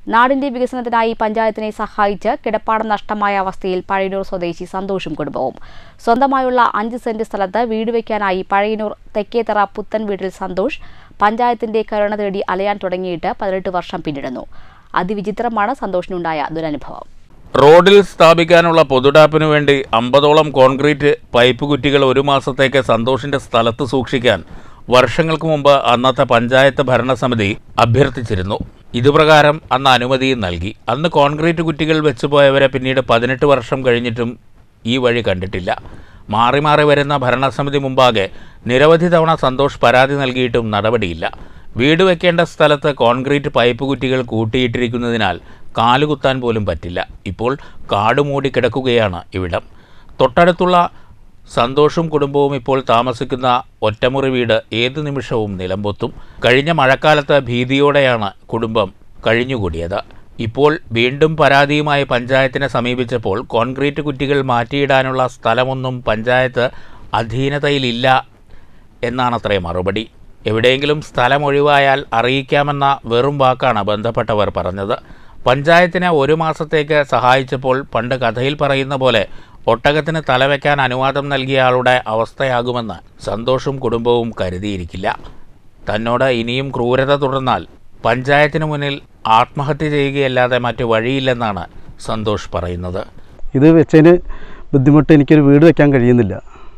നാടിന്റെ വികസനത്തിനായി പഞ്ചായത്തിനെ സഹായിച്ച് കിടപ്പാടം നഷ്ടമായ അവസ്ഥയിൽ പഴയന്നൂർ സ്വദേശി സന്തോഷും കുടുംബവും സ്വന്തമായുള്ള അഞ്ച് സെന്റ് സ്ഥലത്ത് വീട് വയ്ക്കാനായി പഴയന്നൂർ തെക്കേത്തറ പുത്തൻ വീട്ടിൽ സന്തോഷ് പഞ്ചായത്തിന്റെ കരുണ തേടി അലയാൻ തുടങ്ങിയിട്ട് പതിനെട്ട് വർഷം പിന്നിടുന്നു അതിവിചിത്രമാണ് സന്തോഷിനുണ്ടായ ദുരനുഭവം റോഡിൽ സ്ഥാപിക്കാനുള്ള പൊതുടാപ്പിനു വേണ്ടി അമ്പതോളം കോൺക്രീറ്റ് പൈപ്പ് കുറ്റികൾ ഒരു മാസത്തേക്ക് സന്തോഷിന്റെ സ്ഥലത്ത് സൂക്ഷിക്കാൻ വർഷങ്ങൾക്ക് മുമ്പ് അന്നത്തെ പഞ്ചായത്ത് ഭരണസമിതി അഭ്യർത്ഥിച്ചിരുന്നു ഇതുപ്രകാരം അന്ന് അനുമതിയും നൽകി അന്ന് കോൺക്രീറ്റ് കുറ്റികൾ വെച്ചുപോയവരെ പിന്നീട് പതിനെട്ട് വർഷം കഴിഞ്ഞിട്ടും ഈ വഴി കണ്ടിട്ടില്ല മാറി മാറി വരുന്ന ഭരണസമിതി മുമ്പാകെ നിരവധി തവണ സന്തോഷ് പരാതി നൽകിയിട്ടും നടപടിയില്ല വീട് വെക്കേണ്ട സ്ഥലത്ത് കോൺക്രീറ്റ് പൈപ്പ് കുറ്റികൾ കൂട്ടിയിട്ടിരിക്കുന്നതിനാൽ കാലുകുത്താൻ പോലും പറ്റില്ല ഇപ്പോൾ കാട് മൂടി കിടക്കുകയാണ് ഇവിടം തൊട്ടടുത്തുള്ള സന്തോഷും കുടുംബവും ഇപ്പോൾ താമസിക്കുന്ന ഒറ്റമുറി വീട് ഏതു നിമിഷവും നിലംപൊത്തും കഴിഞ്ഞ മഴക്കാലത്ത് ഭീതിയോടെയാണ് കുടുംബം കഴിഞ്ഞുകൂടിയത് ഇപ്പോൾ വീണ്ടും പരാതിയുമായി പഞ്ചായത്തിനെ സമീപിച്ചപ്പോൾ കോൺക്രീറ്റ് കുറ്റികൾ മാറ്റിയിടാനുള്ള സ്ഥലമൊന്നും പഞ്ചായത്ത് അധീനതയിലില്ല എന്നാണത്രേ മറുപടി എവിടെയെങ്കിലും സ്ഥലം ഒഴിവായാൽ അറിയിക്കാമെന്ന വെറും വാക്കാണ് ബന്ധപ്പെട്ടവർ പറഞ്ഞത് പഞ്ചായത്തിനെ ഒരു മാസത്തേക്ക് സഹായിച്ചപ്പോൾ പണ്ട് കഥയിൽ പറയുന്ന പോലെ ഒട്ടകത്തിന് തലവെക്കാൻ അനുവാദം നൽകിയ ആളുടെ അവസ്ഥയാകുമെന്ന് സന്തോഷും കുടുംബവും കരുതിയിരിക്കില്ല തന്നോട് ഇനിയും ക്രൂരത തുടർന്നാൽ പഞ്ചായത്തിന് മുന്നിൽ ആത്മഹത്യ ചെയ്യുകയല്ലാതെ മറ്റു വഴിയില്ലെന്നാണ് സന്തോഷ് പറയുന്നത് ഇത് വെച്ചതിന് ബുദ്ധിമുട്ട് എനിക്കൊരു വീട് വെക്കാൻ കഴിയുന്നില്ല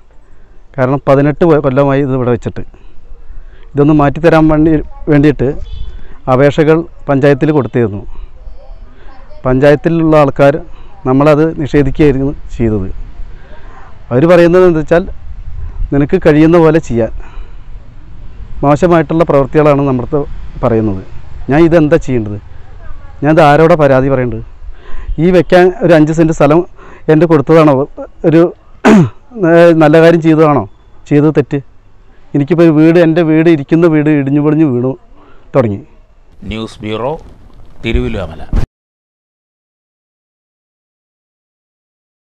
കാരണം പതിനെട്ട് കൊ- കൊല്ലമായി ഇത് ഇവിടെ വെച്ചിട്ട് ഇതൊന്ന് മാറ്റിത്തരാൻ വേണ്ടി വേണ്ടിയിട്ട് അപേക്ഷകൾ പഞ്ചായത്തിൽ കൊടുത്തിരുന്നു പഞ്ചായത്തിലുള്ള ആൾക്കാർ നമ്മളത് നിഷേധിക്കുകയായിരുന്നു ചെയ്തത് അവർ പറയുന്നത് എന്താ വെച്ചാൽ നിനക്ക് കഴിയുന്ന പോലെ ചെയ്യാൻ മോശമായിട്ടുള്ള പ്രവൃത്തികളാണ് നമ്മുടെ പറയുന്നത് ഞാൻ ഇതെന്താ ചെയ്യേണ്ടത് ഞാൻ ഇത് ആരോടാ പരാതി പറയേണ്ടത് ഈ വെക്കാൻ ഒരു അഞ്ച് സെൻറ്റ് സ്ഥലം എൻ്റെ കൊടുത്തതാണോ ഒരു ഏഹ് നല്ല കാര്യം ചെയ്തതാണോ ചെയ്തത് തെറ്റ് എനിക്കിപ്പോൾ ഒരു വീട് എൻ്റെ വീട് ഇരിക്കുന്ന വീട് ഇടിഞ്ഞു പൊളിഞ്ഞ് വീണു തുടങ്ങി ന്യൂസ് ബ്യൂറോ തിരുവല്ലോമല